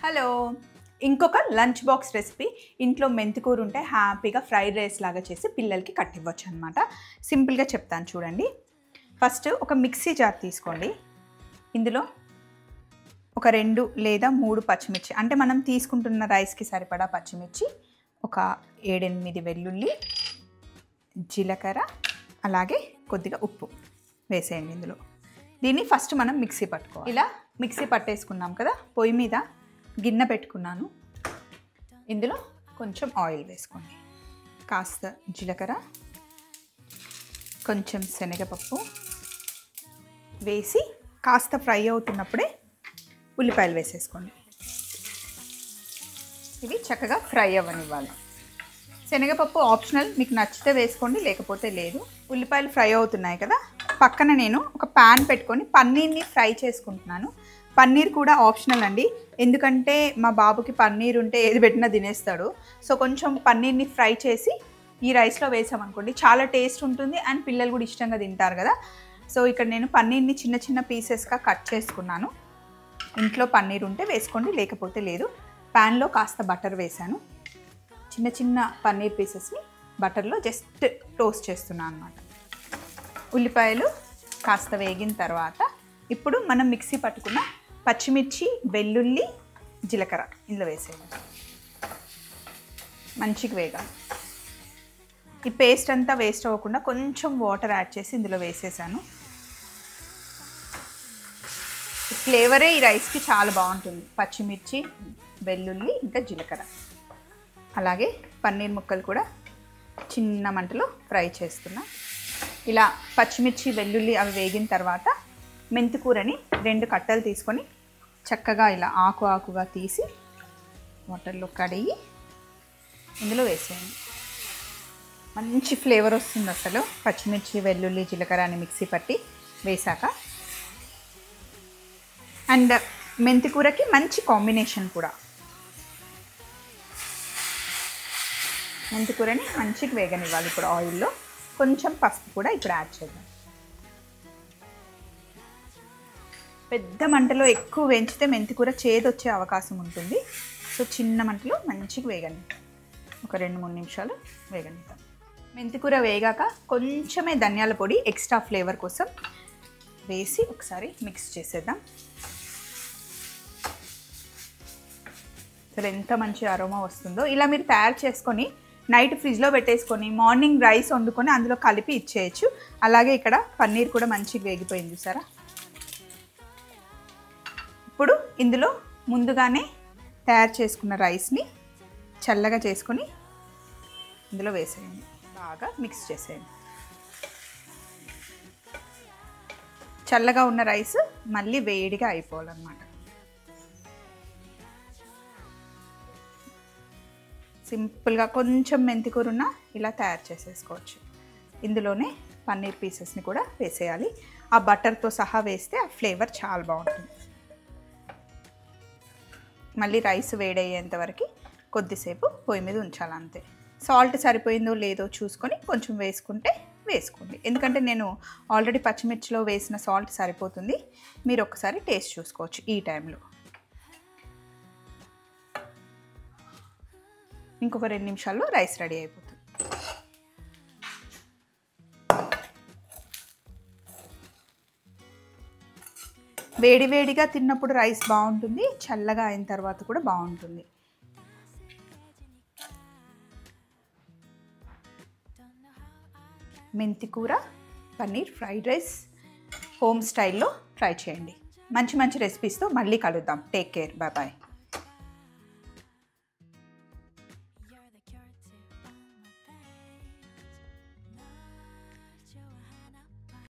hello ఇంకొక lunch box recipe ఇంట్లో మెంతికూర ఉంటే హ్యాపీగా ఫ్రైడ్ రైస్ లాగా చేసి పిల్లలకి కట్టివ్వచ్చు అనమాట సింపుల్గా చెప్తాను చూడండి ఫస్ట్ ఒక మిక్సీ జార్ తీసుకోండి ఇందులో ఒక రెండు లేదా మూడు పచ్చిమిర్చి అంటే మనం తీసుకుంటున్న రైస్కి సరిపడా పచ్చిమిర్చి ఒక ఏడెనిమిది వెల్లుల్లి జీలకర్ర అలాగే కొద్దిగా ఉప్పు వేసేయండి ఇందులో దీన్ని ఫస్ట్ మనం మిక్సీ పట్టుకోవాలి ఇలా మిక్సీ పట్టేసుకున్నాం కదా పొయ్యి మీద గిన్నె పెట్టుకున్నాను ఇందులో కొంచెం ఆయిల్ వేసుకోండి కాస్త జీలకర్ర కొంచెం శనగపప్పు వేసి కాస్త ఫ్రై అవుతున్నప్పుడే ఉల్లిపాయలు వేసేసుకోండి ఇవి చక్కగా ఫ్రై అవ్వనివ్వాలి శనగపప్పు ఆప్షనల్ మీకు నచ్చితే వేసుకోండి లేకపోతే లేదు ఉల్లిపాయలు ఫ్రై అవుతున్నాయి కదా పక్కన నేను ఒక ప్యాన్ పెట్టుకొని పన్నీర్ని ఫ్రై చేసుకుంటున్నాను పన్నీర్ కూడా ఆప్షనల్ అండి ఎందుకంటే మా బాబుకి పన్నీర్ ఉంటే ఏది పెట్టినా తినేస్తాడు సో కొంచెం పన్నీర్ని ఫ్రై చేసి ఈ రైస్లో వేసామనుకోండి చాలా టేస్ట్ ఉంటుంది అండ్ పిల్లలు కూడా ఇష్టంగా తింటారు కదా సో ఇక్కడ నేను పన్నీర్ని చిన్న చిన్న పీసెస్గా కట్ చేసుకున్నాను ఇంట్లో పన్నీర్ ఉంటే వేసుకోండి లేకపోతే లేదు ప్యాన్లో కాస్త బటర్ వేశాను చిన్న చిన్న పన్నీర్ పీసెస్ని బటర్లో జస్ట్ టోస్ట్ చేస్తున్నాను అనమాట ఉల్లిపాయలు కాస్త వేగిన తర్వాత ఇప్పుడు మనం మిక్సీ పట్టుకున్న పచ్చిమిర్చి వెల్లుల్లి జీలకర్ర ఇందులో వేసేయాలి మంచిగా వేగాలి ఈ పేస్ట్ అంతా వేస్ట్ అవ్వకుండా కొంచెం వాటర్ యాడ్ చేసి ఇందులో వేసేసాను ఫ్లేవరే ఈ రైస్కి చాలా బాగుంటుంది పచ్చిమిర్చి వెల్లుల్లి ఇంకా జీలకర్ర అలాగే పన్నీర్ ముక్కలు కూడా చిన్న మంటలో ఫ్రై చేస్తున్నా ఇలా పచ్చిమిర్చి వెల్లుల్లి అవి వేగిన తర్వాత మెంతికూరని రెండు కట్టలు తీసుకొని చక్కగా ఇలా ఆకు ఆకుగా తీసి వాటర్లో కడిగి ఇందులో వేసేయండి మంచి ఫ్లేవర్ వస్తుంది అసలు పచ్చిమిర్చి వెల్లుల్లి జీలకర్ర అని మిక్సీ పట్టి వేశాక అండ్ మెంతికూరకి మంచి కాంబినేషన్ కూడా మెంతికూరని మంచిగా వేగనివ్వాలి ఇప్పుడు ఆయిల్లో కొంచెం పసుపు కూడా ఇప్పుడు యాడ్ చేద్దాం పెద్ద మంటలో ఎక్కువ వేయించితే మెంతికూర చేదొచ్చే అవకాశం ఉంటుంది సో చిన్న మంటలో మంచిగా వేగని ఒక రెండు మూడు నిమిషాలు వేగనిద్దాం మెంతికూర వేగాక కొంచెమే ధనియాల పొడి ఎక్స్ట్రా ఫ్లేవర్ కోసం వేసి ఒకసారి మిక్స్ చేసేద్దాం అసలు ఎంత మంచి అరోమా వస్తుందో ఇలా మీరు తయారు చేసుకొని నైట్ ఫ్రిడ్జ్లో పెట్టేసుకొని మార్నింగ్ రైస్ వండుకొని అందులో కలిపి ఇచ్చేయచ్చు అలాగే ఇక్కడ పన్నీర్ కూడా మంచిగా వేగిపోయింది చూసారా ఇప్పుడు ఇందులో ముందుగానే తయారు చేసుకున్న రైస్ని చల్లగా చేసుకొని ఇందులో వేసేయండి బాగా మిక్స్ చేసేయండి చల్లగా ఉన్న రైస్ మళ్ళీ వేడిగా అయిపోవాలన్నమాట సింపుల్గా కొంచెం మెంతికూర ఉన్న ఇలా తయారు చేసేసుకోవచ్చు ఇందులోనే పన్నీర్ పీసెస్ని కూడా వేసేయాలి ఆ బటర్తో సహా వేస్తే ఆ ఫ్లేవర్ చాలా బాగుంటుంది మళ్ళీ రైస్ వేడయ్యేంత వరకు కొద్దిసేపు పొయ్యి మీద ఉంచాలి అంతే సాల్ట్ సరిపోయిందో లేదో చూసుకొని కొంచెం వేసుకుంటే వేసుకోండి ఎందుకంటే నేను ఆల్రెడీ పచ్చిమిర్చిలో వేసిన సాల్ట్ సరిపోతుంది మీరు ఒకసారి టేస్ట్ చూసుకోవచ్చు ఈ టైంలో ఇంకొక రెండు నిమిషాల్లో రైస్ రెడీ అయిపోతుంది వేడి వేడిగా తిన్నప్పుడు రైస్ బాగుంటుంది చల్లగా అయిన తర్వాత కూడా బాగుంటుంది మెంతికూర పన్నీర్ ఫ్రైడ్ రైస్ హోమ్ స్టైల్లో ట్రై చేయండి మంచి మంచి రెసిపీస్తో మళ్ళీ కలుద్దాం టేక్ కేర్ బాయ్ బాయ్